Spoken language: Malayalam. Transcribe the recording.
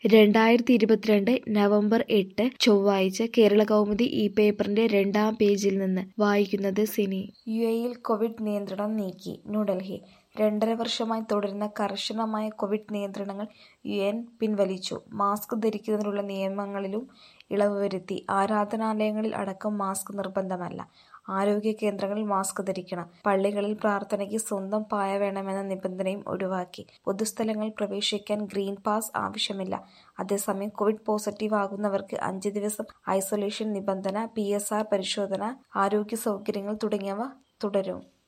രണ്ടായിരത്തി ഇരുപത്തിരണ്ട് നവംബർ എട്ട് ചൊവ്വാഴ്ച കേരളകൗമുദി ഈ പേപ്പറിന്റെ രണ്ടാം പേജിൽ നിന്ന് വായിക്കുന്നത് സിനി യു എയിൽ കോവിഡ് നിയന്ത്രണം നീക്കി ന്യൂഡൽഹി രണ്ടര വർഷമായി തുടരുന്ന കർശനമായ കോവിഡ് നിയന്ത്രണങ്ങൾ യു എൻ പിൻവലിച്ചു മാസ്ക് ധരിക്കുന്നതിനുള്ള നിയമങ്ങളിലും ഇളവ് വരുത്തി ആരാധനാലയങ്ങളിൽ അടക്കം മാസ്ക് നിർബന്ധമല്ല ആരോഗ്യ കേന്ദ്രങ്ങളിൽ മാസ്ക് ധരിക്കണം പള്ളികളിൽ പ്രാർത്ഥനയ്ക്ക് സ്വന്തം പായ വേണമെന്ന നിബന്ധനയും ഒഴിവാക്കി പൊതുസ്ഥലങ്ങളിൽ പ്രവേശിക്കാൻ ഗ്രീൻ പാസ് ആവശ്യമില്ല അതേസമയം കോവിഡ് പോസിറ്റീവ് ആകുന്നവർക്ക് അഞ്ച് ദിവസം ഐസൊലേഷൻ നിബന്ധന പി പരിശോധന ആരോഗ്യ സൗകര്യങ്ങൾ തുടങ്ങിയവ തുടരും